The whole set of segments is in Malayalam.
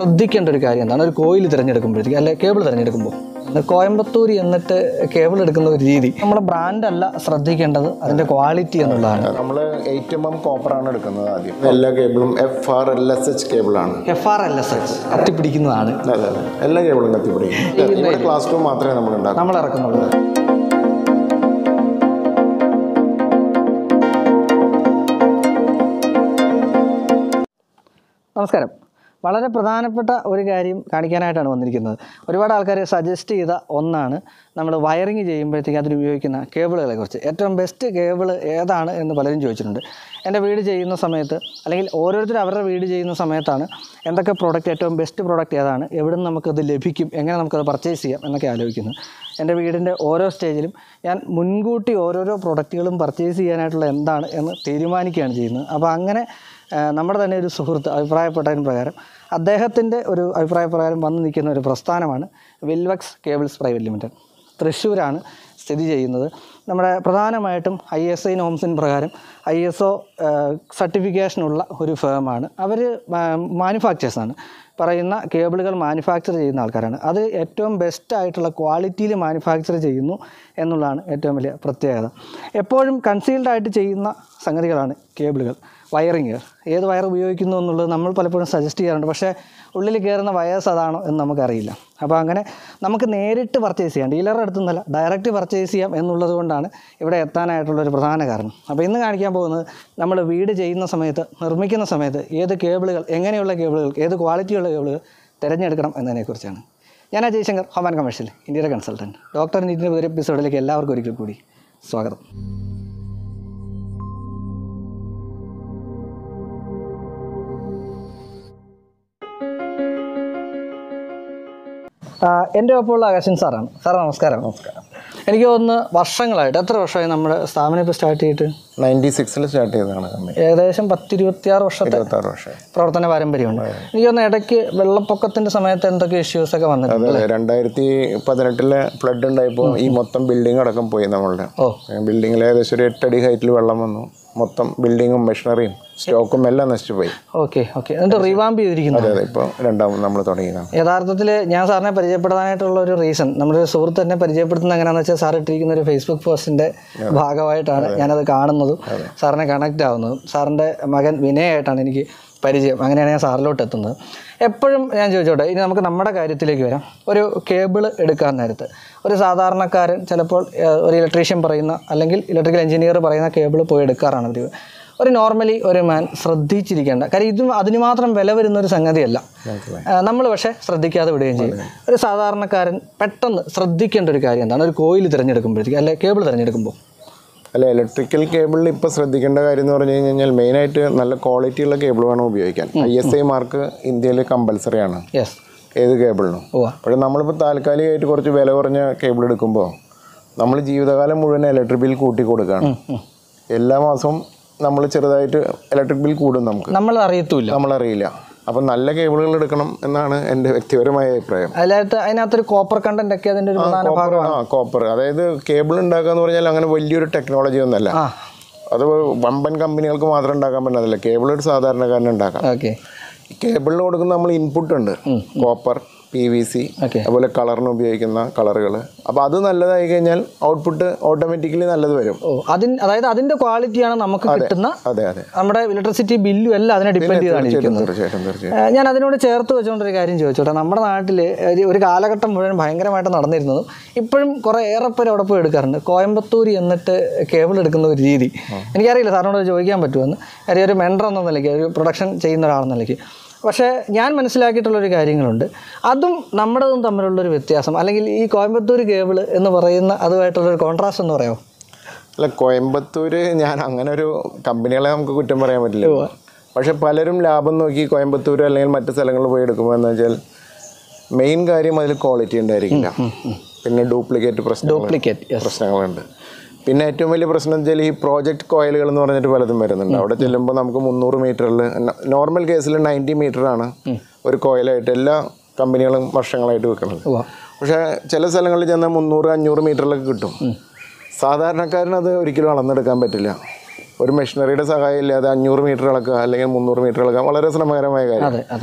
ശ്രദ്ധിക്കേണ്ട ഒരു കാര്യം എന്താണ് ഒരു കോയിൽ തിരഞ്ഞെടുക്കുമ്പോഴത്തേക്ക് അല്ലെ കേബിൾ തിരഞ്ഞെടുക്കുമ്പോൾ കോയമ്പത്തൂർ എന്നിട്ട് കേബിൾ എടുക്കുന്ന ഒരു രീതി നമ്മുടെ ബ്രാൻഡ് അല്ല ശ്രദ്ധിക്കേണ്ടത് അതിൻ്റെ ക്വാളിറ്റി എന്നുള്ളതാണ് നമ്മൾ എയ്റ്റ് എം എം കോപ്പറാണ് എടുക്കുന്നത് ആദ്യം എല്ലാ കേബിളും F R L S H കേബിളാണ് F R L S H കത്തിപ്പിടിക്കുന്നതാണ് അതെ അതെ എല്ലാ കേബിളും കത്തിപ്പിടിക്കും ഇവിടെ ക്ലാസ് ടു മാത്രമേ നമ്മൾ ഉണ്ടാക്കൂ നമ്മൾ ഇറക്കുന്നുള്ളത് നമസ്കാരം വളരെ പ്രധാനപ്പെട്ട ഒരു കാര്യം കാണിക്കാനായിട്ടാണ് വന്നിരിക്കുന്നത് ഒരുപാട് ആൾക്കാർ സജസ്റ്റ് ചെയ്ത ഒന്നാണ് നമ്മൾ വയറിങ് ചെയ്യുമ്പോഴത്തേക്ക് അതിൽ ഉപയോഗിക്കുന്ന കേബിളുകളെ കുറിച്ച് ഏറ്റവും ബെസ്റ്റ് കേബിൾ ഏതാണ് എന്ന് പലരും ചോദിച്ചിട്ടുണ്ട് എൻ്റെ വീട് ചെയ്യുന്ന സമയത്ത് അല്ലെങ്കിൽ ഓരോരുത്തരും അവരുടെ വീട് ചെയ്യുന്ന സമയത്താണ് എന്തൊക്കെ പ്രോഡക്റ്റ് ഏറ്റവും ബെസ്റ്റ് പ്രോഡക്റ്റ് ഏതാണ് എവിടെ നിന്ന് നമുക്കത് ലഭിക്കും എങ്ങനെ നമുക്കത് പർച്ചേസ് ചെയ്യാം എന്നൊക്കെ ആലോചിക്കുന്നത് എൻ്റെ വീടിൻ്റെ ഓരോ സ്റ്റേജിലും ഞാൻ മുൻകൂട്ടി ഓരോരോ പ്രൊഡക്റ്റുകളും പർച്ചേസ് ചെയ്യാനായിട്ടുള്ള എന്താണ് എന്ന് തീരുമാനിക്കുകയാണ് ചെയ്യുന്നത് അപ്പോൾ അങ്ങനെ ആ, നമ്മുടെ തന്നെ ഒരു സുഹൃത്ത് അഭിപ്രായപ്പെട്ടതിന് പ്രകാരം അദ്ദേഹത്തിൻ്റെ ഒരു അഭിപ്രായപ്രകാരം വന്ന് നിൽക്കുന്ന ഒരു പ്രസ്ഥാനമാണ് വിൽവക്സ് കേബിൾസ് പ്രൈവറ്റ് ലിമിറ്റഡ് തൃശ്ശൂരാണ് സ്ഥിതി ചെയ്യുന്നത് നമ്മുടെ പ്രധാനമായിട്ടും ഐ എസ് ഐ നോംസിന് പ്രകാരം ഐ എസ് ഒ സർട്ടിഫിക്കേഷനുള്ള ഒരു ഫേമാണ് അവർ മാനുഫാക്ചേഴ്സാണ് പറയുന്ന കേബിളുകൾ മാനുഫാക്ചർ ചെയ്യുന്ന ആൾക്കാരാണ് അത് ഏറ്റവും ബെസ്റ്റ് ആയിട്ടുള്ള ക്വാളിറ്റിയിൽ മാനുഫാക്ചർ ചെയ്യുന്നു എന്നുള്ളതാണ് ഏറ്റവും വലിയ പ്രത്യേകത എപ്പോഴും കൺസീൽഡ് ആയിട്ട് ചെയ്യുന്ന സംഗതികളാണ് കേബിളുകൾ വയറിങ് ഏത് വയർ ഉപയോഗിക്കുന്നു എന്നുള്ളത് നമ്മൾ പലപ്പോഴും സജസ്റ്റ് ചെയ്യാറുണ്ട് പക്ഷേ ഉള്ളിൽ കയറുന്ന വയേഴ്സ് അതാണോ എന്ന് നമുക്കറിയില്ല അപ്പോൾ അങ്ങനെ നമുക്ക് നേരിട്ട് പർച്ചേസ് ചെയ്യാം ഡീലറുടെ അടുത്തു നിന്നല്ല ഡയറക്റ്റ് പർച്ചേസ് ചെയ്യാം എന്നുള്ളത് കൊണ്ടാണ് ഇവിടെ എത്താനായിട്ടുള്ള ഒരു പ്രധാന കാരണം അപ്പോൾ ഇന്ന് കാണിക്കാൻ പോകുന്നത് നമ്മൾ വീട് ചെയ്യുന്ന സമയത്ത് നിർമ്മിക്കുന്ന സമയത്ത് ഏത് കേബിളുകൾ എങ്ങനെയുള്ള കേബിളുകൾ ഏത് ക്വാളിറ്റിയുള്ള കേബിളുകൾ തിരഞ്ഞെടുക്കണം എന്നതിനെക്കുറിച്ചാണ് ഞാൻ Ajay Shankar home and commercial ഇന്ത്യയുടെ കൺസൾട്ടൻറ്റ് ഡോക്ടർ നീറ്റിൻ്റെ ഒരു എപ്പിസോഡിലേക്ക് എല്ലാവർക്കും ഒരിക്കൽ കൂടി സ്വാഗതം ആ, എൻ്റെ ഒപ്പമുള്ള ആകാശൻ സാറാണ് സാർ നമസ്കാരം നമസ്കാരം എനിക്ക് തോന്നുന്നു വർഷങ്ങളായിട്ട് എത്ര വർഷമായി നമ്മുടെ സ്ഥാപനം ഇപ്പോൾ സ്റ്റാർട്ട് ചെയ്തിട്ട് നയൻറ്റി സിക്സിൽ സ്റ്റാർട്ട് ചെയ്തതാണ് കമ്പനി ഏകദേശം പത്തിരുപത്തിയാറ് വർഷത്തെ ഇരുപത്താറ് വർഷം പ്രവർത്തന പാരമ്പര്യമുണ്ട് എനിക്ക് തോന്നുന്നു ഇടയ്ക്ക് വെള്ളപ്പൊക്കത്തിൻ്റെ സമയത്ത് എന്തൊക്കെ ഇഷ്യൂസ് ഒക്കെ വന്നിട്ടുണ്ട് അതെ രണ്ടായിരത്തി പതിനെട്ടിലെ ഫ്ലഡ് ഉണ്ടായപ്പോൾ ഈ മൊത്തം ബിൽഡിംഗ് അടക്കം പോയി നമ്മളുടെ ഓ ബിൽഡിങ്ങിൽ ഏകദേശം ഒരു എട്ടടി ഹൈറ്റിൽ വെള്ളം വന്നു മൊത്തം ബിൽഡിങ്ങും മെഷീനറിയും സ്റ്റോക്കും എല്ലാം നശിച്ചു പോയി ഓക്കെ ഓക്കെ എന്നിട്ട് റിവാമ്പ് ചെയ്തിരിക്കുന്നു അതെ അതെ ഇപ്പോൾ രണ്ടാമത് നമ്മൾ തുടങ്ങിയതാണ് യഥാർത്ഥത്തിൽ ഞാൻ സാറിനെ പരിചയപ്പെടാനായിട്ടുള്ള ഒരു റീസൺ നമ്മുടെ ഒരു സുഹൃത്ത് എന്നെ പരിചയപ്പെടുത്തുന്നത് എങ്ങനെയാണെന്ന് വെച്ചാൽ സാർ ഇട്ടിരിക്കുന്ന ഒരു ഫേസ്ബുക്ക് പോസ്റ്റിൻ്റെ ഭാഗമായിട്ടാണ് ഞാനത് കാണുന്നതും സാറിനെ കണക്റ്റ് ആവുന്നതും സാറിൻ്റെ മകൻ വിനയായിട്ടാണ് എനിക്ക് പരിചയം അങ്ങനെയാണ് ഞാൻ സാറിലോട്ട് എത്തുന്നത് എപ്പോഴും ഞാൻ ചോദിച്ചോട്ടെ ഇനി നമുക്ക് നമ്മുടെ കാര്യത്തിലേക്ക് വരാം ഒരു കേബിൾ എടുക്കാൻ നേരത്ത് ഒരു സാധാരണക്കാരൻ ചിലപ്പോൾ ഏഹ്, ഒരു ഇലക്ട്രീഷ്യൻ പറയുന്ന അല്ലെങ്കിൽ ഇലക്ട്രിക്കൽ എഞ്ചിനീയർ പറയുന്ന കേബിൾ പോയി എടുക്കാറാണ് പതിവ് ഒരു നോർമലി ഒരു മാൻ ശ്രദ്ധിച്ചിരിക്കേണ്ട കാര്യം ഇതും അതിന് മാത്രം വില വരുന്ന ഒരു സംഗതിയല്ല നമ്മൾ പക്ഷേ ശ്രദ്ധിക്കാതെ വിടുകയും ചെയ്യും ഒരു സാധാരണക്കാരൻ പെട്ടെന്ന് ശ്രദ്ധിക്കേണ്ട ഒരു കാര്യം എന്താണ് ഒരു കോയിൽ തിരഞ്ഞെടുക്കുമ്പോഴത്തേക്ക് അല്ലെ കേബിൾ തിരഞ്ഞെടുക്കുമ്പോൾ അല്ല ഇലക്ട്രിക്കൽ കേബിളിൽ ഇപ്പോൾ ശ്രദ്ധിക്കേണ്ട കാര്യം എന്ന് പറഞ്ഞു കഴിഞ്ഞാൽ മെയിനായിട്ട് നല്ല ക്വാളിറ്റി ഉള്ള കേബിൾ വേണം ഉപയോഗിക്കാൻ ഐ എസ് ഐ മാർക്ക് ഇന്ത്യയിൽ കമ്പൽസറി ആണ് യെസ് ഏത് കേബിളിനും ഉവ്വ പക്ഷേ നമ്മളിപ്പോൾ താൽക്കാലികമായിട്ട് കുറച്ച് വില കുറഞ്ഞ കേബിൾ എടുക്കുമ്പോൾ നമ്മൾ ജീവിതകാലം മുഴുവൻ ഇലക്ട്രിക് ബിൽ കൂട്ടി കൊടുക്കുകയാണ് എല്ലാ മാസവും നമ്മൾ ചെറുതായിട്ട് ഇലക്ട്രിക് ബിൽ കൂടും നമുക്ക് നമ്മൾ അറിയത്തുമില്ല നമ്മളറിയില്ല അപ്പം നല്ല കേബിളുകൾ എടുക്കണം എന്നാണ് എൻ്റെ വ്യക്തിപരമായ അഭിപ്രായം അതിനകത്ത് അതിനകത്തൊരു കോപ്പർ കണ്ടന്റ് ഒക്കെ അതിൻ്റെ ഒരു പ്രധാന കോപ്പർ ആ കോപ്പർ അതായത് കേബിൾ ഉണ്ടാക്കുക എന്ന് പറഞ്ഞാൽ അങ്ങനെ വലിയൊരു ടെക്നോളജി ഒന്നല്ല ആ അത് വമ്പൻ കമ്പനികൾക്ക് മാത്രം ഉണ്ടാക്കാൻ പറ്റുന്നതല്ല കേബിൾ ഒരു സാധാരണക്കാരന് ഉണ്ടാക്കാം ഓക്കെ കേബിളിന് കൊടുക്കുന്ന നമ്മൾ ഇൻപുട്ട് ഉണ്ട് copper P V C okay അതുപോലെ കളറിന് ഉപയോഗിക്കുന്ന കളറുകൾ അപ്പോൾ അത് നല്ലതായി കഴിഞ്ഞാൽ ഔട്ട്പുട്ട് ഓട്ടോമാറ്റിക്കലി നല്ലത് വരും ഓ അതിന് അതായത് അതിൻ്റെ ക്വാളിറ്റിയാണ് നമുക്ക് കിട്ടുന്ന അതെ അതെ നമ്മുടെ ഇലക്ട്രിസിറ്റി ബില്ലും എല്ലാം അതിനെ ഡിപ്പെൻഡ് ചെയ്താണ് ഇരിക്കുന്നത് തീർച്ചയായിട്ടും തീർച്ചയായിട്ടും ഏഹ് ഞാൻ അതിനോട് ചേർത്ത് വെച്ചുകൊണ്ടൊരു കാര്യം ചോദിച്ചോട്ടെ നമ്മുടെ നാട്ടിൽ ഒരു കാലഘട്ടം മുഴുവൻ ഭയങ്കരമായിട്ട് നടന്നിരുന്നതും ഇപ്പോഴും കുറേ ഏറെ പേര് അവിടെ പോയി എടുക്കാറുണ്ട് കോയമ്പത്തൂർ എന്നിട്ട് കേബിൾ എടുക്കുന്ന ഒരു രീതി എനിക്കറിയില്ല സാറിനോട് അത് ചോദിക്കാൻ പറ്റുമെന്ന് കാര്യം ഒരു മെൻഡർ എന്ന നിലയ്ക്ക് ഒരു പ്രൊഡക്ഷൻ ചെയ്യുന്ന ഒരാളെന്ന നിലയ്ക്ക് പക്ഷേ ഞാൻ മനസ്സിലാക്കിയിട്ടുള്ളൊരു കാര്യങ്ങളുണ്ട് അതും നമ്മുടേതും തമ്മിലുള്ളൊരു വ്യത്യാസം അല്ലെങ്കിൽ ഈ കോയമ്പത്തൂർ കേബിൾ എന്ന് പറയുന്ന അതുമായിട്ടുള്ളൊരു കോൺട്രാസ്റ്റ് എന്ന് പറയാമോ അല്ല കോയമ്പത്തൂര് ഞാൻ അങ്ങനെ ഒരു കമ്പനികളെ നമുക്ക് കുറ്റം പറയാൻ പറ്റില്ല പക്ഷെ പലരും ലാഭം നോക്കി കോയമ്പത്തൂർ അല്ലെങ്കിൽ മറ്റു സ്ഥലങ്ങളിൽ പോയി എടുക്കുമ്പോൾ എന്ന് വെച്ചാൽ മെയിൻ കാര്യം അതിൽ ക്വാളിറ്റി ഉണ്ടായിരിക്കില്ല പിന്നെ ഡ്യൂപ്ലിക്കേറ്റ് പ്രശ്നം ഡ്യൂപ്ലിക്കേറ്റ് പ്രശ്നങ്ങളുണ്ട് പിന്നെ ഏറ്റവും വലിയ പ്രശ്നം വെച്ചാൽ ഈ പ്രോജക്റ്റ് കോയിലുകൾ എന്ന് പറഞ്ഞിട്ട് പലതും വരുന്നുണ്ട് അവിടെ ചെല്ലുമ്പോൾ നമുക്ക് മുന്നൂറ് മീറ്ററിൽ നോർമൽ കേസിൽ നയൻറ്റി മീറ്ററാണ് ഒരു കോയിലായിട്ട് എല്ലാ കമ്പനികളും വർഷങ്ങളായിട്ട് വെക്കുന്നത് ഉവ്വ. പക്ഷേ ചില സ്ഥലങ്ങളിൽ ചെന്നാൽ മുന്നൂറ് അഞ്ഞൂറ് മീറ്ററിലൊക്കെ കിട്ടും സാധാരണക്കാരന് അത് ഒരിക്കലും അളന്നെടുക്കാൻ പറ്റില്ല ഒരു മെഷീനറിയുടെ സഹായം ഇല്ലാതെ അഞ്ഞൂറ് മീറ്റർ അളക്കുക അല്ലെങ്കിൽ മുന്നൂറ് മീറ്റർ അളക്കുക വളരെ ശ്രമകരമായ കാര്യം അതെ അതെ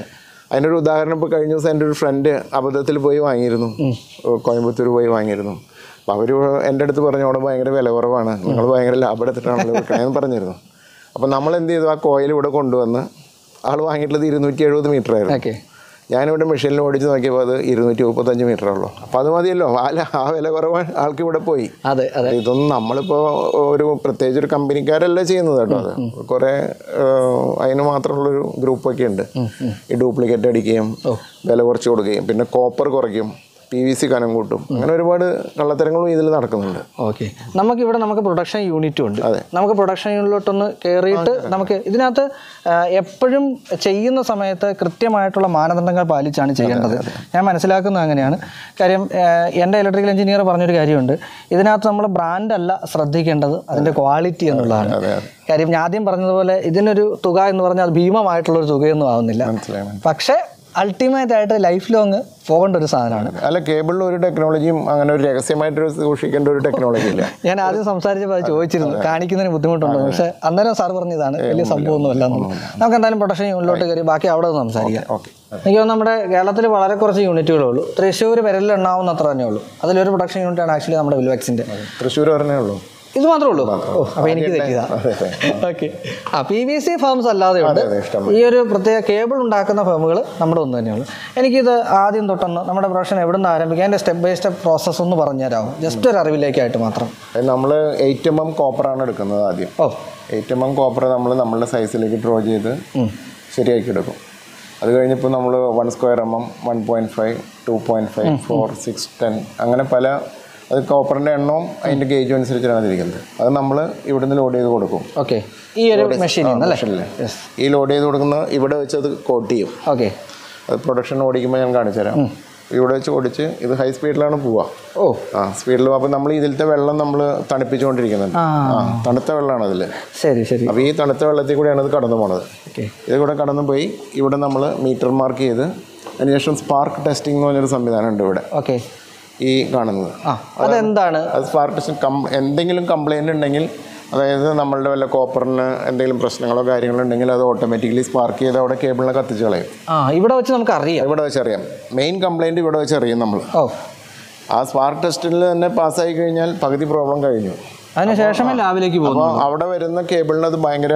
അതിനൊരു ഉദാഹരണം ഇപ്പോൾ കഴിഞ്ഞ ദിവസം എൻ്റെ ഒരു ഫ്രണ്ട് അബദ്ധത്തിൽ പോയി വാങ്ങിയിരുന്നു കോയമ്പത്തൂർ പോയി വാങ്ങിയിരുന്നു അപ്പോൾ അവർ എൻ്റെ അടുത്ത് പറഞ്ഞു അവിടെ ഭയങ്കര വില കുറവാണ് നിങ്ങൾ ഭയങ്കര ലാഭം എടുത്തിട്ടാണല്ലോ വിൽക്കണേന്ന് പറഞ്ഞിരുന്നു അപ്പോൾ നമ്മൾ എന്ത് ചെയ്തു ആ കോയിൽ ഇവിടെ കൊണ്ടുവന്ന് ആൾ വാങ്ങിയിട്ടുള്ളത് ഇരുന്നൂറ്റി എഴുപത് മീറ്റർ ആയിരുന്നു ഓക്കെ ഞാനിവിടെ മെഷീനിൽ ഓടിച്ച് നോക്കിയപ്പോൾ അത് ഇരുന്നൂറ്റി മുപ്പത്തഞ്ച് മീറ്ററേ ഉള്ളൂ അപ്പോൾ അത് മതിയല്ലോ ആ ല- ആ വില കുറവ് ആൾക്ക് ഇവിടെ പോയി അതെ അതെ ഇതൊന്നും നമ്മളിപ്പോൾ ഒരു പ്രത്യേകിച്ച് ഒരു കമ്പനിക്കാരല്ല ചെയ്യുന്നത് കേട്ടോ അത് കുറേ ഏഹ്, അതിന് മാത്രമുള്ളൊരു ഗ്രൂപ്പൊക്കെ ഉണ്ട് ഈ ഡ്യൂപ്ലിക്കേറ്റ് അടിക്കുകയും വില കുറച്ച് കൊടുക്കുകയും പിന്നെ കോപ്പർ കുറയ്ക്കും പി വി സി കനം കൂട്ടും അങ്ങനെ ഒരുപാട് കള്ളത്തരങ്ങളും ഇതിൽ നടക്കുന്നുണ്ട് ഓക്കെ നമുക്കിവിടെ നമുക്ക് പ്രൊഡക്ഷൻ യൂണിറ്റും ഉണ്ട് അതെ. നമുക്ക് പ്രൊഡക്ഷൻ യൂണിറ്റിലോട്ടൊന്ന് കയറിയിട്ട് നമുക്ക് ഇതിനകത്ത് ആ, എപ്പോഴും ചെയ്യുന്ന സമയത്ത് കൃത്യമായിട്ടുള്ള മാനദണ്ഡങ്ങൾ പാലിച്ചാണ് ചെയ്യേണ്ടത് ഞാൻ മനസ്സിലാക്കുന്നത് അങ്ങനെയാണ് കാര്യം ആ, എൻ്റെ ഇലക്ട്രിക്കൽ എഞ്ചിനീയർ പറഞ്ഞൊരു കാര്യമുണ്ട് ഇതിനകത്ത് നമ്മൾ ബ്രാൻഡ് അല്ല ശ്രദ്ധിക്കേണ്ടത് അതിൻ്റെ ക്വാളിറ്റി എന്നുള്ളതാണ് അതെ കാര്യം ഞാൻ ആദ്യം പറഞ്ഞതുപോലെ ഇതിനൊരു തുക എന്ന് പറഞ്ഞാൽ അത് ഭീമമായിട്ടുള്ളൊരു തുകയൊന്നും ആവുന്നില്ല മനസ്സിലായി പക്ഷേ അൾട്ടിമേറ്റ് ആയിട്ട് ലൈഫ് ലോങ് പോകേണ്ട ഒരു സാധനമാണ് അല്ല കേബിളിൽ ഒരു ടെക്നോളജിയും അങ്ങനെ ഒരു രഹസ്യമായിട്ടൊരു സൂക്ഷിക്കേണ്ട ഒരു ടെക്നോളജി ഇല്ല ഞാൻ ആദ്യം സംസാരിച്ചപ്പോൾ അത് ചോദിച്ചിരുന്നു കാണിക്കുന്നതിന് ബുദ്ധിമുട്ടുണ്ടോ പക്ഷേ അന്നേരം സാർ പറഞ്ഞതാണ് വലിയ സംഭവമൊന്നുമല്ല എന്നുള്ളത്. നമുക്ക് എന്തായാലും പ്രൊഡക്ഷൻ യൂണിറ്റിലോട്ട് കയറി ബാക്കി അവിടെ നിന്ന് സംസാരിക്കാം ഓക്കെ എനിക്ക് തോന്നുന്നു നമ്മുടെ കേരളത്തിൽ വളരെ കുറച്ച് യൂണിറ്റുകളേ ഉള്ളൂ തൃശ്ശൂർ വിരലിൽ എണ്ണാവുന്ന അത്ര തന്നെ ഉള്ളൂ അതിലൊരു പ്രൊഡക്ഷൻ യൂണിറ്റാണ് ആക്ച്വലി നമ്മുടെ വിൽവാക്സിൻ്റെ തൃശ്ശൂർ പറഞ്ഞേ ഉള്ളൂ ഇത് മാത്രമേ ഉള്ളൂ ഓ അപ്പോൾ എനിക്ക് തെറ്റിയതാ അതെ അതെ ഓക്കെ ആ പി വി സി ഫേംസ് അല്ലാതെ ഉണ്ട് അതെ അതെ ഇഷ്ടം ഈ ഒരു പ്രത്യേക കേബിൾ ഉണ്ടാക്കുന്ന ഫേമുകൾ നമ്മുടെ ഒന്ന് തന്നെയുള്ളൂ എനിക്കിത് ആദ്യം തൊട്ടൊന്ന് നമ്മുടെ പ്രൊഡക്ഷൻ എവിടെ നിന്ന് ആരംഭിക്കാം അതിൻ്റെ സ്റ്റെപ്പ് ബൈ സ്റ്റെപ്പ് പ്രോസസ്സ് ഒന്ന് പറഞ്ഞുതരാമോ ജസ്റ്റ് ഒരു അറിവിലേക്കായിട്ട് മാത്രം നമ്മൾ എയ്റ്റ് എം എം കോപ്പറാണ് എടുക്കുന്നത് ആദ്യം oh eight M M copper നമ്മൾ നമ്മളുടെ സൈസിലേക്ക് ഡ്രോ ചെയ്ത് ശരിയാക്കി എടുക്കും അത് കഴിഞ്ഞപ്പോൾ നമ്മൾ one square M M one point five two point five four six ten അങ്ങനെ പല അത് കോപ്പറിൻ്റെ എണ്ണവും അതിൻ്റെ ഗേജും അനുസരിച്ചാണ് ഇരിക്കുന്നത് അത് നമ്മൾ ഇവിടുന്ന് ലോഡ് ചെയ്ത് കൊടുക്കും ഓക്കെ ഈ ഒരു മെഷീനിൽ നിന്ന് അല്ലേ മെഷീനിൽ ഈ ലോഡ് ചെയ്ത് കൊടുക്കുന്ന ഇവിടെ വെച്ച് അത് കോട്ട് ചെയ്യും ഓക്കെ അത് പ്രൊഡക്ഷൻ ഓടിക്കുമ്പോൾ ഞാൻ കാണിച്ചു തരാം ഇവിടെ വെച്ച് ഓടിച്ച് ഇത് ഹൈ സ്പീഡിലാണ് പോവുക ഓ ആ സ്പീഡിൽ അപ്പോൾ നമ്മൾ ഇതിലത്തെ വെള്ളം നമ്മൾ തണുപ്പിച്ചുകൊണ്ടിരിക്കുന്നുണ്ട് ആ ആ തണുത്ത വെള്ളമാണ് അതിൽ ശരി ശരി അപ്പോൾ ഈ തണുത്ത വെള്ളത്തിൽ കൂടെയാണ് ഇത് കടന്നു പോണത് ഓക്കെ ഇത് കൂടെ കടന്നു പോയി ഇവിടെ നമ്മൾ മീറ്റർ മാർക്ക് ചെയ്ത് അതിനുശേഷം സ്പാർക്ക് ടെസ്റ്റിംഗ് എന്ന് പറഞ്ഞൊരു സംവിധാനം ഉണ്ട് ഇവിടെ ഓക്കെ ഈ കാണുന്നത് ആ അതെന്താണ് അത് സ്പാർക്ക് ടെസ്റ്റിംഗ് കം എന്തെങ്കിലും കംപ്ലൈൻറ്റ് ഉണ്ടെങ്കിൽ അതായത് നമ്മളുടെ വല്ല കോപ്പറിന് എന്തെങ്കിലും പ്രശ്നങ്ങളോ കാര്യങ്ങളോ ഉണ്ടെങ്കിൽ അത് ഓട്ടോമാറ്റിക്കലി സ്പാർക്ക് ചെയ്ത് അവിടെ കേബിളിനെ കത്തിച്ച് കളയും ആ ഇവിടെ വെച്ച് നമുക്ക് അറിയാം ഇവിടെ വെച്ച് അറിയാം മെയിൻ കംപ്ലൈൻറ്റ് ഇവിടെ വെച്ച് അറിയും നമ്മൾ ഓ ആ സ്പാർക്ക് ടെസ്റ്റിൽ തന്നെ പാസ്സായി കഴിഞ്ഞാൽ പകുതി പ്രോബ്ലം കഴിഞ്ഞു അതിനുശേഷമേ ലാബിലേക്ക് പോകുന്നു അപ്പോൾ അവിടെ വരുന്ന കേബിളിന് അത് ഭയങ്കര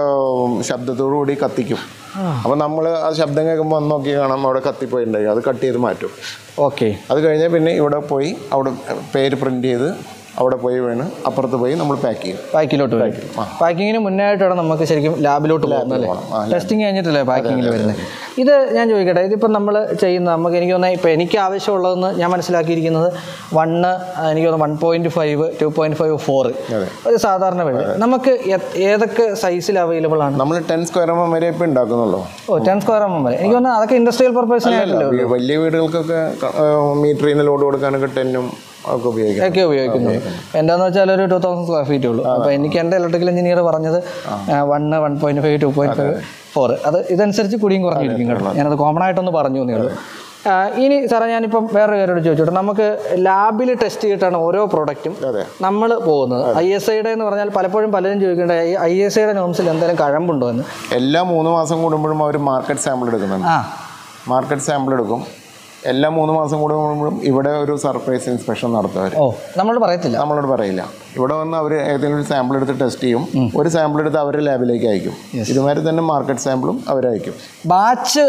ആ, ശബ്ദത്തോടു കൂടി കത്തിക്കും അപ്പോൾ നമ്മൾ ആ ശബ്ദം കേൾക്കുമ്പോൾ വന്ന് നോക്കി കാണാം അവിടെ കത്തിപ്പോയിട്ടുണ്ടായി അത് കട്ട് ചെയ്ത് മാറ്റും ഓക്കെ അത് കഴിഞ്ഞാൽ പിന്നെ ഇവിടെ പോയി അവിടെ പേര് പ്രിൻ്റ് ചെയ്ത് അവിടെ പോയി വീണ് അപ്പുറത്ത് പോയി നമ്മൾ പാക്ക് ചെയ്യും പാക്കിലോട്ട് വരും പാക്കിങ്ങിന് മുന്നേ ആയിട്ടാണ് നമുക്ക് ശരിക്കും ലാബിലോട്ട് പോകുന്നത് അല്ലേ പോകണം. ആ, ടെസ്റ്റിംഗ് കഴിഞ്ഞിട്ടല്ലേ പാക്കിങ്ങിൽ വരുന്നത് ഇത് ഞാൻ ചോദിക്കട്ടെ ഇതിപ്പം നമ്മൾ ചെയ്യുന്ന നമുക്ക് എനിക്ക് തോന്നുന്നത് ഇപ്പോൾ എനിക്ക് ആവശ്യമുള്ളതെന്ന് ഞാൻ മനസ്സിലാക്കിയിരിക്കുന്നത് വണ്ണ് എനിക്ക് തോന്നുന്നു one point five two point five four അതെ ഒരു സാധാരണ വില നമുക്ക് എ- ഏതൊക്കെ സൈസിൽ അവൈലബിൾ ആണ് നമ്മൾ ടെൻ സ്ക്വയർ എം എം വരെ ഇപ്പോൾ ഉണ്ടാക്കുന്നുള്ളൂ oh ten square M M വരെ എനിക്ക് തോന്നുന്നു അതൊക്കെ ഇൻഡസ്ട്രിയൽ പർപ്പസിനായിട്ടല്ലോ ഈ വലിയ വീടുകൾക്കൊക്കെ മീറ്ററിൽ നിന്ന് ലോഡ് കൊടുക്കാനൊക്കെ ടെന്നും ഒക്കെ ഉപയോഗിക്കാം ഒക്കെ ഉപയോഗിക്കുന്നത് എന്താന്ന് വെച്ചാൽ ഒരു ടൂ തൗസൻഡ് സ്ക്വയർ ഫീറ്റ് ഉള്ളൂ അപ്പോൾ എനിക്ക് എൻ്റെ ഇലക്ട്രിക്കൽ എഞ്ചിനീയർ പറഞ്ഞത് one one point five two point five four അത് ഇതനുസരിച്ച് കൂടിയും കുറഞ്ഞിരിക്കും കേട്ടോ ഞാനത് കോമൺ ആയിട്ടൊന്ന് പറഞ്ഞു എന്നേ ഉള്ളൂ ആ, ഇനി സാറേ ഞാനിപ്പം വേറൊരു കാര്യമോട് ചോദിച്ചോട്ടെ നമുക്ക് ലാബിൽ ടെസ്റ്റ് ചെയ്തിട്ടാണ് ഓരോ പ്രോഡക്റ്റും അതെ നമ്മൾ പോകുന്നത് ഐ എസ് ഐയുടെ എന്ന് പറഞ്ഞാൽ പലപ്പോഴും പലരും ചോദിക്കേണ്ട ഈ ഐ എസ് ഐയുടെ നോംസിൽ എന്തെങ്കിലും കഴമ്പുണ്ടോ എന്ന് എല്ലാ മൂന്ന് മാസം കൂടുമ്പോഴും അവർ മാർക്കറ്റ് സാമ്പിൾ എടുക്കുന്നുണ്ട് ആ മാർക്കറ്റ് സാമ്പിൾ എടുക്കും എല്ലാ മൂന്ന് മാസം കൂടുമ്പോഴും ഇവിടെ ഒരു സർപ്രൈസ് ഇൻസ്പെക്ഷൻ നടത്തും അവർ ഓ നമ്മൾ പറയത്തില്ല നമ്മളോട് പറയില്ല ഇവിടെ വന്ന് അവർ ഏതെങ്കിലും ഒരു സാമ്പിൾ എടുത്ത് ടെസ്റ്റ് ചെയ്യും ഒരു സാമ്പിൾ എടുത്ത് അവരുടെ ലാബിലേക്ക് അയക്കും ഇതുമാതിരി തന്നെ മാർക്കറ്റ് സാമ്പിളും അവരയക്കും ബാച്ച്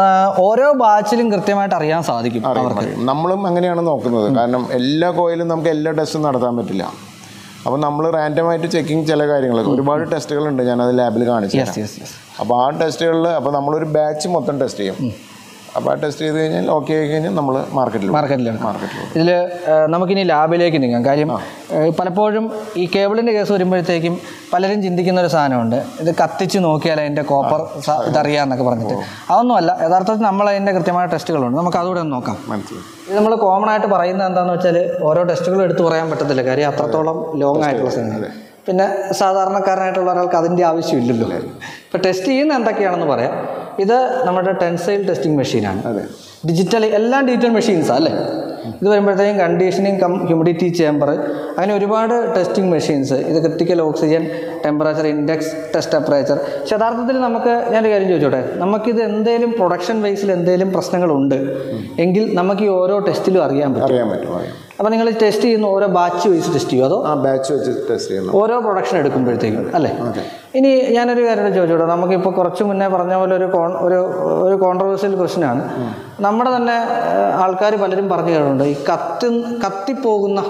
ഓരോ ബാച്ചിലും കൃത്യമായിട്ട് അറിയാൻ സാധിക്കും അറിയാം അറിയാം നമ്മളും അങ്ങനെയാണ് നോക്കുന്നത് കാരണം എല്ലാ കോയിലും നമുക്ക് എല്ലാ ടെസ്റ്റും നടത്താൻ പറ്റില്ല അപ്പോൾ നമ്മൾ റാൻഡമായിട്ട് ചെക്കിങ് ചില കാര്യങ്ങളൊക്കെ ഒരുപാട് ടെസ്റ്റുകളുണ്ട് ഞാനത് ലാബിൽ കാണിച്ചു തരാം യെസ് യെസ് അപ്പോൾ ആ ടെസ്റ്റുകളിൽ അപ്പോൾ നമ്മളൊരു ബാച്ച് മൊത്തം ടെസ്റ്റ് ചെയ്യും അപ്പോൾ ആ ടെസ്റ്റ് ചെയ്ത് കഴിഞ്ഞാൽ ഓക്കെ ആയി കഴിഞ്ഞാൽ നമ്മൾ മാർക്കറ്റിൽ മാർക്കറ്റിലാണ് മാർക്കറ്റിൽ ഇതിൽ നമുക്കിനി ലാബിലേക്ക് നീങ്ങാം കാര്യം ഏഹ്, പലപ്പോഴും ഈ കേബിളിൻ്റെ കേസ് വരുമ്പോഴത്തേക്കും പലരും ചിന്തിക്കുന്ന ഒരു സാധനമുണ്ട് ഇത് കത്തിച്ച് നോക്കിയാൽ അതിൻ്റെ കോപ്പർ സ- ഇതറിയാമെന്നൊക്കെ പറഞ്ഞിട്ട് അതൊന്നുമല്ല യഥാർത്ഥത്തിൽ നമ്മൾ അതിൻ്റെ കൃത്യമായ ടെസ്റ്റുകളുണ്ട് നമുക്ക് അതുകൂടെ ഒന്ന് നോക്കാം മനസ്സിലായി ഇത് നമ്മൾ കോമൺ ആയിട്ട് പറയുന്നത് എന്താണെന്ന് വെച്ചാൽ ഓരോ ടെസ്റ്റുകളും എടുത്ത് പറയാൻ പറ്റത്തില്ല കാര്യം അത്രത്തോളം ലോങ് ആയിട്ടുള്ള സാധനം പിന്നെ സാധാരണക്കാരനായിട്ടുള്ള ഒരാൾക്ക് അതിൻ്റെ ആവശ്യമില്ലല്ലോ ഇപ്പോൾ ടെസ്റ്റ് ചെയ്യുന്ന എന്തൊക്കെയാണെന്ന് പറയാം ഇത് നമ്മുടെ ടെൻസൈൽ ടെസ്റ്റിംഗ് മെഷീനാണ് അതെ ഡിജിറ്റൽ എല്ലാം ഡിജിറ്റൽ മെഷീൻസാണ് അല്ലേ ഇത് വരുമ്പോഴത്തേക്കും കണ്ടീഷനിങ് കം ഹ്യൂമിഡിറ്റി ചേമ്പർ അങ്ങനെ ഒരുപാട് ടെസ്റ്റിംഗ് മെഷീൻസ് ഇത് critical oxygen temperature index test temperature പക്ഷെ യഥാർത്ഥത്തിൽ നമുക്ക് ഞാനൊരു കാര്യം ചോദിച്ചോട്ടെ നമുക്കിത് എന്തെങ്കിലും പ്രൊഡക്ഷൻ ബേസിൽ എന്തെങ്കിലും പ്രശ്നങ്ങളുണ്ട് എങ്കിൽ നമുക്ക് ഈ ഓരോ ടെസ്റ്റിലും അറിയാൻ പറ്റും അറിയാൻ പറ്റും അറിയാം അപ്പോൾ നിങ്ങൾ ടെസ്റ്റ് ചെയ്യുന്ന ഓരോ ബാച്ച് വൈസ് ടെസ്റ്റ് ചെയ്യുമോ അതോ ആ ബാച്ച് വെച്ച് ടെസ്റ്റ് ചെയ്യുന്നു ഓരോ പ്രൊഡക്ഷൻ എടുക്കുമ്പോഴത്തേക്കും അല്ലേ അതെ ഇനി ഞാനൊരു കാര്യം കൂടെ ചോദിച്ചോട്ടെ നമുക്കിപ്പോൾ കുറച്ച് മുന്നേ പറഞ്ഞ പോലെ ഒരു കോൺ ഒരു ഒരു കോൺട്രവേഴ്സ്യൽ ക്വസ്റ്റ്യൻ ആണ് നമ്മുടെ തന്നെ ആൾക്കാർ പലരും പറഞ്ഞു കേട്ടിട്ടുണ്ട് ഈ കത്തി കത്തിപ്പോകുന്ന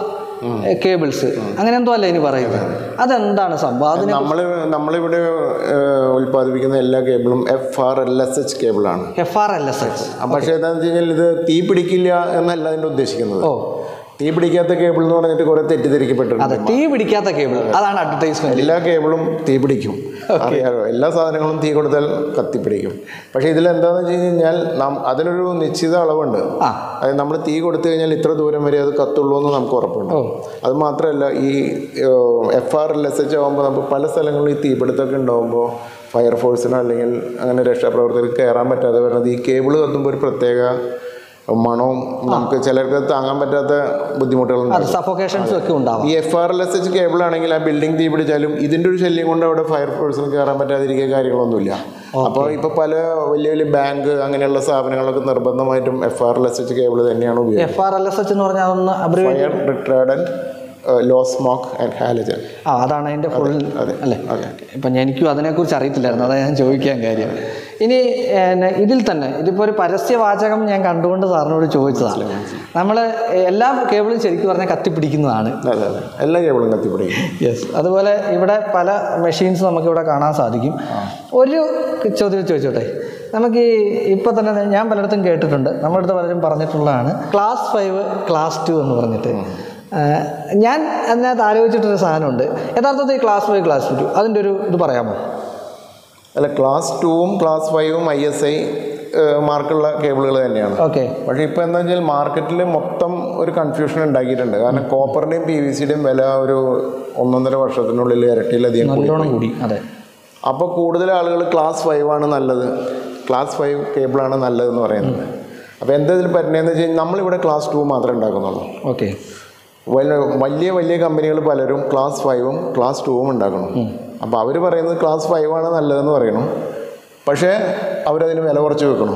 കേബിൾസ് അങ്ങനെ എന്തോ അല്ലേ ഇനി പറയുന്നത് അതെന്താണ് സംഭവം അതിന് നമ്മൾ നമ്മളിവിടെ ഏഹ്, ഉൽപ്പാദിപ്പിക്കുന്ന എല്ലാ കേബിളും F R L S H കേബിളാണ് F R L S H പക്ഷേ എന്താണെന്ന് വെച്ച് കഴിഞ്ഞാൽ ഇത് തീ പിടിക്കില്ല എന്നല്ല അതിൻ്റെ ഉദ്ദേശിക്കുന്നത് ഓ തീ പിടിക്കാത്ത കേബിൾ എന്ന് പറഞ്ഞിട്ട് കുറെ തെറ്റിദ്ധരിക്കപ്പെട്ടിട്ടുണ്ട് അതെ തീ പിടിക്കാത്ത കേബിൾ അതാണ് അഡ്വർടൈസ്മെന്റ് എല്ലാ കേബിളും തീ പിടിക്കും അറിയാലോ എല്ലാ സാധനങ്ങളും തീ കൊടുത്താൽ കത്തിപ്പിടിക്കും പക്ഷേ ഇതിൽ എന്താണെന്ന് വെച്ച് കഴിഞ്ഞാൽ നാം അതിനൊരു നിശ്ചിത അളവുണ്ട് ആ അതായത് നമ്മൾ തീ കൊടുത്തു കഴിഞ്ഞാൽ ഇത്ര ദൂരം വരെ അത് കത്തുള്ളൂ എന്ന് നമുക്ക് ഉറപ്പുണ്ട് ഓ അത് മാത്രമല്ല ഈ F R L S H ആകുമ്പോൾ നമുക്ക് പല സ്ഥലങ്ങളിലും ഈ തീപിടുത്തമൊക്കെ ഉണ്ടാകുമ്പോൾ ഫയർഫോഴ്സിനോ അല്ലെങ്കിൽ അങ്ങനെ രക്ഷാപ്രവർത്തകർക്ക് കയറാൻ പറ്റാതെ വരുന്നത് ഈ കേബിൾ കത്തുമ്പോൾ ഒരു പ്രത്യേക മണവും നമുക്ക് ചിലർക്ക് താങ്ങാൻ പറ്റാത്ത ബുദ്ധിമുട്ടുകളുണ്ട് അത് സഫോക്കേഷൻസും ഒക്കെ ഉണ്ടാവാം ഈ F R L S H cable ആണെങ്കിൽ ആ ബിൽഡിംഗ് തീ പിടിച്ചാലും ഇതിൻ്റെ ഒരു ശല്യം കൊണ്ട് അവിടെ ഫയർഫോഴ്സിന് കയറാൻ പറ്റാതിരിക്കുക കാര്യങ്ങളൊന്നുമില്ല അപ്പോൾ ഇപ്പോൾ പല വലിയ വലിയ ബാങ്ക് അങ്ങനെയുള്ള സ്ഥാപനങ്ങളൊക്കെ നിർബന്ധമായിട്ടും F R L S H cable തന്നെയാണ് ഉപയോഗിക്കുന്നത് F R L S H എന്ന് പറഞ്ഞാൽ അതൊന്ന് abbreviation fire retardant low smoke and halogen ആ അതാണ് അതിൻ്റെ ഫുൾ അതെ അല്ലേ അതെ ഇപ്പം എനിക്കും അതിനെക്കുറിച്ച് അറിയത്തില്ലായിരുന്നു അതാ ഞാൻ ചോദിക്കാൻ കാര്യം ഇനി ഏന്നെ, ഇതിൽ തന്നെ ഇതിപ്പോൾ ഒരു പരസ്യവാചകം ഞാൻ കണ്ടുകൊണ്ട് സാറിനോട് ചോദിച്ചതാണ് നമ്മൾ എല്ലാ കേബിളും ശരിക്കും പറഞ്ഞാൽ കത്തിപ്പിടിക്കുന്നതാണ് അതെ അതെ എല്ലാ കേബിളും കത്തിപ്പിടിക്കും യെസ് അതുപോലെ ഇവിടെ പല മെഷീൻസ് നമുക്കിവിടെ കാണാൻ സാധിക്കും ഒരു ചോദ്യം ചോദിച്ചോട്ടെ നമുക്ക് ഈ ഇപ്പം തന്നെ ഞാൻ പലയിടത്തും കേട്ടിട്ടുണ്ട് നമ്മുടെ അടുത്ത് പലരും പറഞ്ഞിട്ടുള്ളതാണ് ക്ലാസ് ഫൈവ് ക്ലാസ് ടു എന്ന് പറഞ്ഞിട്ട് ആ, ഞാൻ അതിനകത്ത് ആലോചിച്ചിട്ടൊരു സാധനമുണ്ട് യഥാർത്ഥത്തിൽ ക്ലാസ് ഫൈവ് ക്ലാസ് ടു അതിൻ്റെ ഒരു ഇത് പറയാമോ അല്ല ക്ലാസ് ടൂവും ക്ലാസ് ഫൈവും ഐ എസ് ഐ മാർക്കുള്ള കേബിളുകൾ തന്നെയാണ് ഓക്കെ പക്ഷേ ഇപ്പോൾ എന്താ വെച്ചാൽ മാർക്കറ്റിൽ മൊത്തം ഒരു കൺഫ്യൂഷൻ ഉണ്ടാക്കിയിട്ടുണ്ട് കാരണം കോപ്പറിൻ്റെയും പി വി സിയുടെയും വില ഒരു ഒന്നൊന്നര വർഷത്തിനുള്ളിൽ ഇരട്ടിയിലധികം കൂടി നല്ലോണം കൂടി അതെ അപ്പോൾ കൂടുതൽ ആളുകൾ ക്ലാസ് ഫൈവ് ആണ് നല്ലത് ക്ലാസ് ഫൈവ് കേബിളാണ് നല്ലതെന്ന് പറയുന്നത് അപ്പോൾ എന്താ ഇതിൽ പറ്റുന്നതെന്ന് വെച്ച് കഴിഞ്ഞാൽ നമ്മളിവിടെ ക്ലാസ് ടു മാത്രമേ ഉണ്ടാക്കുന്നുള്ളൂ ഓക്കെ വലിയ വലിയ വലിയ കമ്പനികൾ പലരും ക്ലാസ് ഫൈവും ക്ലാസ് ടൂവും ഉണ്ടാക്കണം അപ്പോൾ അവർ പറയുന്നത് ക്ലാസ് ഫൈവ് ആണ് നല്ലതെന്ന് പറയണം പക്ഷേ അവരതിന് വില കുറച്ച് വെക്കണം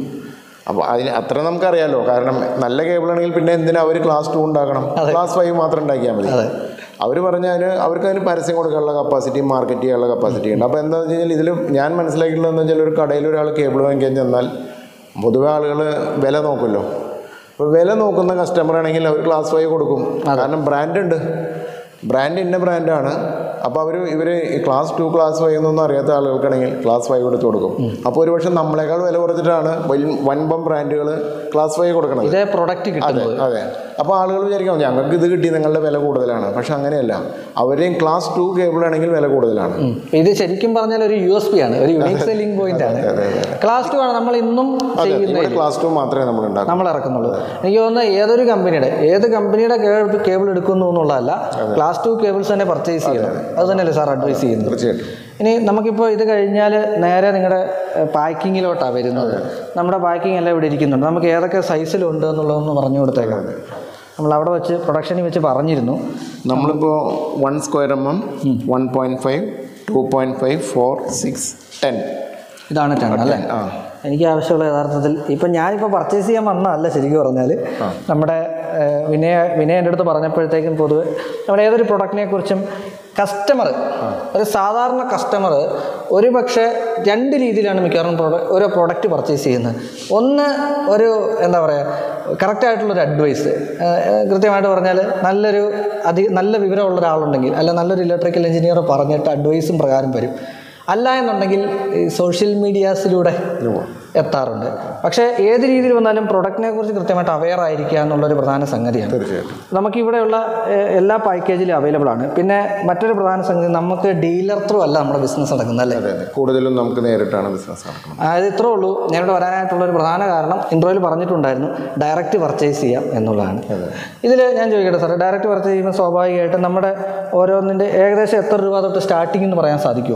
അപ്പോൾ അതിന് അത്ര നമുക്കറിയാലോ കാരണം നല്ല കേബിളാണെങ്കിൽ പിന്നെ എന്തിനാ അവർ ക്ലാസ് ടു ഉണ്ടാക്കണം ക്ലാസ് ഫൈവ് മാത്രം ഉണ്ടാക്കിയാൽ മതി അതെ. അവർ പറഞ്ഞാൽ അവർക്ക് അതിന് പരസ്യം കൊടുക്കാനുള്ള കപ്പാസിറ്റി മാർക്കറ്റ് ചെയ്യാനുള്ള കപ്പാസിറ്റി ഉണ്ട് അപ്പോൾ എന്താണെന്ന് വെച്ച് കഴിഞ്ഞാൽ ഇതിൽ ഞാൻ മനസ്സിലാക്കിയിട്ടുള്ളതെന്ന് വെച്ചാൽ ഒരു കടയിൽ ഒരാൾ കേബിൾ വാങ്ങിക്കാൻ ചെന്നാൽ പൊതുവെ ആളുകൾ വില നോക്കുമല്ലോ അപ്പോൾ വില നോക്കുന്ന കസ്റ്റമർ ആണെങ്കിൽ അവർ ക്ലാസ് ഫൈവ് കൊടുക്കും കാരണം ബ്രാൻഡ് ഉണ്ട് ബ്രാൻഡ് ഇന്ന ബ്രാൻഡാണ് അപ്പോൾ അവർ ഇവർ ക്ലാസ് ടു ക്ലാസ് ഫൈവ് എന്നൊന്നും അറിയാത്ത ആളുകൾക്കാണെങ്കിൽ ക്ലാസ് ഫൈവ് എടുത്ത് കൊടുക്കും അപ്പോൾ ഒരുപക്ഷെ നമ്മളെക്കാൾ വില കുറച്ചിട്ടാണ് വൻ- വൻപം ബ്രാൻഡുകൾ ക്ലാസ് ഫൈവ് കൊടുക്കണത് ഇതേ പ്രൊഡക്റ്റ് കിട്ടുന്നത് അതെ അപ്പോൾ ആളുകൾ വിചാരിക്കും ഞങ്ങൾക്ക് ഇത് കിട്ടി നിങ്ങളുടെ വില കൂടുതലാണ് പക്ഷെ അങ്ങനെയല്ല അവരെയും ക്ലാസ് ടു കേബിൾ ആണെങ്കിൽ വില കൂടുതലാണ് ഉം. ഇത് ശരിക്കും പറഞ്ഞാൽ ഒരു യു എസ് പി ആണ് ഒരു യുണീക് സെല്ലിംഗ് പോയിന്റ് ആണ് ക്ലാസ് ടു ആണ് നമ്മൾ ഇന്നും അതെ ചെയ്യുന്ന ഇവിടെ ക്ലാസ് ടു മാത്രമേ നമ്മൾ ഉണ്ടാക്കൂ നമ്മൾ ഇറക്കുന്നുള്ളൂ എനിക്ക് തോന്നുന്നത് ഏതൊരു കമ്പനിയുടെ ഏത് കമ്പനിയുടെ കേബിൾ എടുക്കുന്നു എന്നുള്ളതല്ല ക്ലാസ് ടു കേബിൾസ് തന്നെ പർച്ചേസ് ചെയ്യണം അത് തന്നെയല്ലേ സാർ അഡ്വൈസ് ചെയ്യുന്നത് തീർച്ചയായിട്ടും ഇനി നമുക്കിപ്പോൾ ഇത് കഴിഞ്ഞാൽ നേരെ നിങ്ങളുടെ പാക്കിങ്ങിലോട്ടാണ് വരുന്നത് നമ്മുടെ പാക്കിംഗ് എല്ലാം ഇവിടെ ഇരിക്കുന്നുണ്ട് നമുക്ക് ഏതൊക്കെ സൈസിലുണ്ട് എന്നുള്ളതൊന്ന് പറഞ്ഞു കൊടുത്തേക്കാം നമ്മൾ അവിടെ വെച്ച് പ്രൊഡക്ഷനിൽ വെച്ച് പറഞ്ഞിരുന്നു നമ്മളിപ്പോൾ one square M M one point five two point five four six ten ഇതാണ് ടെൺ അല്ലേ ആ എനിക്ക് ആവശ്യമുള്ള യഥാർത്ഥത്തിൽ ഇപ്പം ഞാനിപ്പോൾ പർച്ചേസ് ചെയ്യാൻ വന്നതല്ല ശരിക്കും പറഞ്ഞാൽ നമ്മുടെ ഏഹ്, വിനയ വിനയ എൻ്റെ അടുത്ത് പറഞ്ഞപ്പോഴത്തേക്കും പൊതുവെ നമ്മുടെ ഏതൊരു പ്രൊഡക്റ്റിനെ കുറിച്ചും കസ്റ്റമർ ഒരു സാധാരണ കസ്റ്റമർ ഒരു പക്ഷേ രണ്ട് രീതിയിലാണ് മിക്കവാറും പ്രൊഡക്റ്റ് ഓരോ പ്രോഡക്റ്റ് പർച്ചേസ് ചെയ്യുന്നത് ഒന്ന് ഒരു എന്താ പറയുക കറക്റ്റായിട്ടുള്ളൊരു അഡ്വൈസ് കൃത്യമായിട്ട് പറഞ്ഞാൽ നല്ലൊരു അതി നല്ല വിവരമുള്ള ഒരാളുണ്ടെങ്കിൽ അല്ല നല്ലൊരു ഇലക്ട്രിക്കൽ എഞ്ചിനീയർ പറഞ്ഞിട്ട് അഡ്വൈസും പ്രകാരം വരും അല്ല എന്നുണ്ടെങ്കിൽ ഈ സോഷ്യൽ മീഡിയാസിലൂടെ എത്താറുണ്ട് പക്ഷേ ഏത് രീതിയിൽ വന്നാലും പ്രൊഡക്റ്റിനെ കുറിച്ച് കൃത്യമായിട്ട് അവെയർ ആയിരിക്കുക എന്നുള്ളൊരു പ്രധാന സംഗതിയാണ് തീർച്ചയായിട്ടും നമുക്കിവിടെയുള്ള ഏഹ്, എല്ലാ പാക്കേജിലും അവൈലബിൾ ആണ് പിന്നെ മറ്റൊരു പ്രധാന സംഗതി നമുക്ക് ഡീലർ ത്രൂ അല്ല നമ്മുടെ ബിസിനസ് നടക്കുന്നത് അല്ലേ അതെ അതെ കൂടുതലും നമുക്ക് നേരിട്ടാണ് ബിസിനസ് നടക്കുന്നത് അതായത് ഇത്രേ ഉള്ളൂ ഞാനിവിടെ വരാനായിട്ടുള്ള ഒരു പ്രധാന കാരണം ഇൻട്രോയിൽ പറഞ്ഞിട്ടുണ്ടായിരുന്നു ഡയറക്റ്റ് പർച്ചേസ് ചെയ്യാം എന്നുള്ളതാണ് ഇതിൽ ഞാൻ ചോദിക്കട്ടെ സാർ ഡയറക്റ്റ് പർച്ചേസ് ചെയ്യുമ്പോൾ സ്വാഭാവികമായിട്ടും നമ്മുടെ ഓരോന്നിൻ്റെ ഏകദേശം എത്ര രൂപ തൊട്ട് സ്റ്റാർട്ടിംഗ് എന്ന് പറയാൻ സാധിക്കുമോ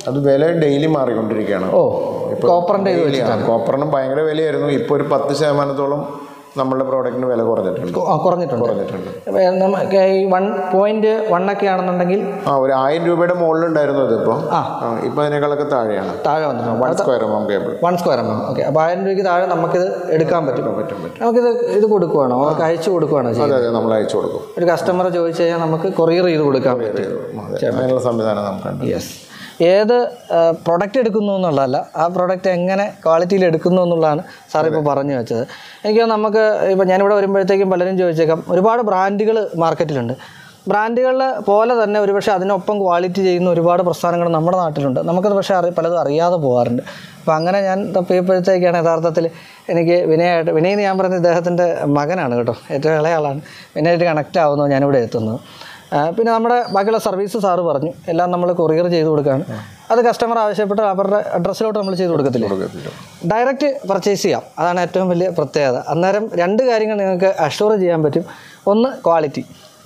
അത് വില ഡെയിലി മാറിക്കൊണ്ടിരിക്കുകയാണ് ഓ കോപ്പറിൻ്റെ ഇത് വെച്ച് കോപ്പറിനും ഭയങ്കര വിലയായിരുന്നു ഇപ്പോൾ ഒരു പത്ത് ശതമാനത്തോളം നമ്മളുടെ പ്രോഡക്റ്റിന് വില കുറഞ്ഞിട്ടുണ്ട് ആ, കുറഞ്ഞിട്ടുണ്ട് കുറഞ്ഞിട്ടുണ്ട് ഇപ്പൊ നമുക്ക് ഈ വൺ പോയിന്റ് വൺ ഒക്കെ ആണെന്നുണ്ടെങ്കിൽ ആ ഒരു ആയിരം രൂപയുടെ മുകളിലുണ്ടായിരുന്നു അതിപ്പോൾ ആ. ഇപ്പോൾ അതിനേക്കാളൊക്കെ താഴെയാണ് താഴെ വന്നിട്ടുണ്ട് one square M M cable one square M M okay അപ്പോൾ ആയിരം രൂപയ്ക്ക് താഴെ നമുക്കിത് എടുക്കാൻ പറ്റും പറ്റും പറ്റും നമുക്കിത് ഇത് കൊടുക്കുവാണോ നമുക്ക് അയച്ചു കൊടുക്കുവാണോ ചെയ്യുന്നത് അതെ അതെ നമ്മൾ അയച്ചു കൊടുക്കും ഒരു കസ്റ്റമർ ചോദിച്ചു കഴിഞ്ഞാൽ നമുക്ക് കൊറിയർ ചെയ്ത് കൊടുക്കാൻ പറ്റും അതെ അതിനുള്ള സംവിധാനം നമുക്കുണ്ട് യെസ് ഏത് പ്രൊഡക്റ്റ് എടുക്കുന്നു എന്നുള്ളതല്ല ആ പ്രൊഡക്റ്റ് എങ്ങനെ ക്വാളിറ്റിയിൽ എടുക്കുന്നു എന്നുള്ളതാണ് സാർ ഇപ്പോൾ പറഞ്ഞു വെച്ചത് എനിക്ക് തോന്നുന്നു നമുക്ക് ഇപ്പോൾ ഞാനിവിടെ വരുമ്പോഴത്തേക്കും പലരും ചോദിച്ചേക്കാം ഒരുപാട് ബ്രാൻഡുകൾ മാർക്കറ്റിലുണ്ട് ബ്രാൻഡുകളിൽ പോലെ തന്നെ ഒരുപക്ഷെ അതിനൊപ്പം ക്വാളിറ്റി ചെയ്യുന്ന ഒരുപാട് പ്രസ്ഥാനങ്ങൾ നമ്മുടെ നാട്ടിലുണ്ട് നമുക്കത് പക്ഷേ അറി പലതും അറിയാതെ പോകാറുണ്ട് അപ്പോൾ അങ്ങനെ ഞാൻ തപ്പിയപ്പോഴത്തേക്കാണ് യഥാർത്ഥത്തിൽ എനിക്ക് വിനയായിട്ട് വിനയ് എന്ന് ഞാൻ പറയുന്നത് ഇദ്ദേഹത്തിൻ്റെ മകനാണ് കേട്ടോ ഏറ്റവും ഇളയ ആളാണ് വിനയായിട്ട് കണക്റ്റ് ആവുന്നു ഞാനിവിടെ എത്തുന്നത് ആ, പിന്നെ നമ്മുടെ ബാക്കിയുള്ള സർവീസ് സാറ് പറഞ്ഞു എല്ലാം നമ്മൾ കൊറിയർ ചെയ്ത് കൊടുക്കുകയാണ് അത് കസ്റ്റമർ ആവശ്യപ്പെട്ട് അവരുടെ അഡ്രസ്സിലോട്ട് നമ്മൾ ചെയ്ത് കൊടുക്കത്തില്ല കൊടുക്കത്തില്ല ഡയറക്റ്റ് പർച്ചേസ് ചെയ്യാം അതാണ് ഏറ്റവും വലിയ പ്രത്യേകത അന്നേരം രണ്ട് കാര്യങ്ങൾ നിങ്ങൾക്ക് അഷ്യൂർ ചെയ്യാൻ പറ്റും ഒന്ന് ക്വാളിറ്റി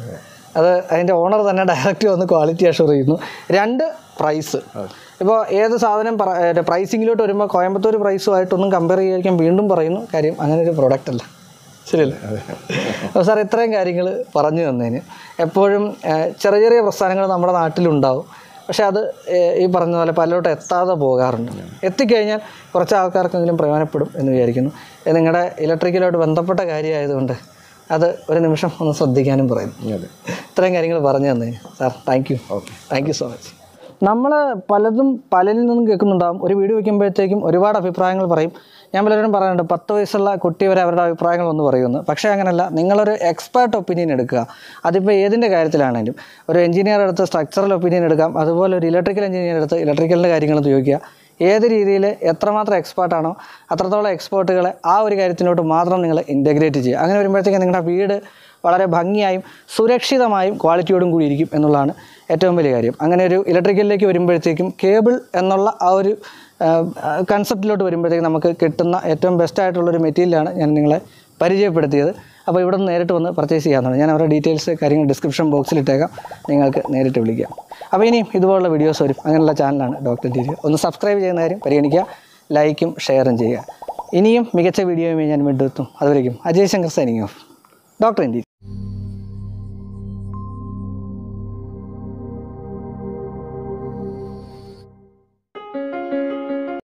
അത് അതിൻ്റെ ഓണർ തന്നെ ഡയറക്റ്റ് വന്ന് ക്വാളിറ്റി അഷ്യൂർ ചെയ്യുന്നു രണ്ട് പ്രൈസ് ഇപ്പോൾ ഏത് സാധനം പ്രൈസിങ്ങിലോട്ട് വരുമ്പോൾ കോയമ്പത്തൂർ പ്രൈസുമായിട്ടൊന്നും കമ്പയർ ചെയ്യാതിരിക്കാൻ വീണ്ടും പറയുന്നു കാര്യം അങ്ങനെ ഒരു പ്രോഡക്റ്റ് അല്ല ശരിയല്ലേ അപ്പോൾ സാർ ഇത്രയും കാര്യങ്ങൾ പറഞ്ഞു തന്നതിന് എപ്പോഴും ഏഹ്, ചെറിയ ചെറിയ പ്രസ്ഥാനങ്ങൾ നമ്മുടെ നാട്ടിലുണ്ടാവും പക്ഷേ അത് ഏഹ്, ഈ പറഞ്ഞ പോലെ പലരോട്ട് എത്താതെ പോകാറുണ്ട് എത്തിക്കഴിഞ്ഞാൽ കുറച്ച് ആൾക്കാർക്കെങ്കിലും പ്രയോജനപ്പെടും എന്ന് വിചാരിക്കുന്നു ഇത് നിങ്ങളുടെ ഇലക്ട്രിക്കലായിട്ട് ബന്ധപ്പെട്ട കാര്യമായതുകൊണ്ട് അത് ഒരു നിമിഷം ഒന്ന് ശ്രദ്ധിക്കാനും പറയുന്നു അതെ ഇത്രയും കാര്യങ്ങൾ പറഞ്ഞു തന്നതിന് sir thank you okay thank you so much നമ്മൾ പലതും പലരിൽ നിന്നും കേൾക്കുന്നുണ്ടാകും ഒരു വീഡിയോ വയ്ക്കുമ്പോഴത്തേക്കും ഒരുപാട് അഭിപ്രായങ്ങൾ പറയും ഞാൻ പലരോടും പറയാറുണ്ട് പത്ത് വയസ്സുള്ള കുട്ടി വരെ അവരുടെ അഭിപ്രായങ്ങൾ ഒന്ന് പറയുമെന്ന് പക്ഷേ അങ്ങനെയല്ല നിങ്ങളൊരു എക്സ്പേർട്ട് ഒപ്പീനിയൻ എടുക്കുക അതിപ്പോൾ ഏതിൻ്റെ കാര്യത്തിലാണെങ്കിലും ഒരു എഞ്ചിനീയർ എടുത്ത് സ്ട്രക്ചറൽ ഒപ്പീനിയൻ എടുക്കാം അതുപോലെ ഒരു ഇലക്ട്രിക്കൽ എഞ്ചിനീയർ എടുത്ത് ഇലക്ട്രിക്കലിൻ്റെ കാര്യങ്ങൾ ഉപയോഗിക്കുക ഏത് രീതിയിൽ എത്രമാത്രം എക്സ്പേർട്ടാണോ അത്രത്തോളം എക്സ്പേർട്ടുകളെ ആ ഒരു കാര്യത്തിലോട്ട് മാത്രം നിങ്ങൾ ഇൻറ്റഗ്രേറ്റ് ചെയ്യുക അങ്ങനെ വരുമ്പോഴത്തേക്കും നിങ്ങളുടെ വീട് വളരെ ഭംഗിയായും സുരക്ഷിതമായും ക്വാളിറ്റിയോടും കൂടി ഇരിക്കും എന്നുള്ളതാണ് ഏറ്റവും വലിയ കാര്യം അങ്ങനെ ഒരു ഇലക്ട്രിക്കലിലേക്ക് വരുമ്പോഴത്തേക്കും കേബിൾ എന്നുള്ള ആ ഒരു കൺസെപ്റ്റിലോട്ട് വരുമ്പോഴത്തേക്കും നമുക്ക് കിട്ടുന്ന ഏറ്റവും ബെസ്റ്റ് ആയിട്ടുള്ളൊരു മെറ്റീരിയലാണ് ഞാൻ നിങ്ങളെ പരിചയപ്പെടുത്തിയത് അപ്പോൾ ഇവിടെ നിന്ന് നേരിട്ട് വന്ന് പർച്ചേസ് ചെയ്യാവുന്നതാണ് ഞാൻ അവരുടെ ഡീറ്റെയിൽസ് കാര്യങ്ങൾ ഡിസ്ക്രിപ്ഷൻ ബോക്സിൽ ഇട്ടേക്കാം നിങ്ങൾക്ക് നേരിട്ട് വിളിക്കാം അപ്പോൾ ഇനിയും ഇതുപോലുള്ള വീഡിയോസ് വരും അങ്ങനെയുള്ള ചാനലാണ് ഡോക്ടർ ടി ഒന്ന് സബ്സ്ക്രൈബ് ചെയ്യുന്ന കാര്യം പരിഗണിക്കുക ലൈക്കും ഷെയറും ചെയ്യുക ഇനിയും മികച്ച വീഡിയോയുമായി ഞാൻ വീണ്ടും എത്തും അതുവരേക്കും Ajay Shankar signing off doctor N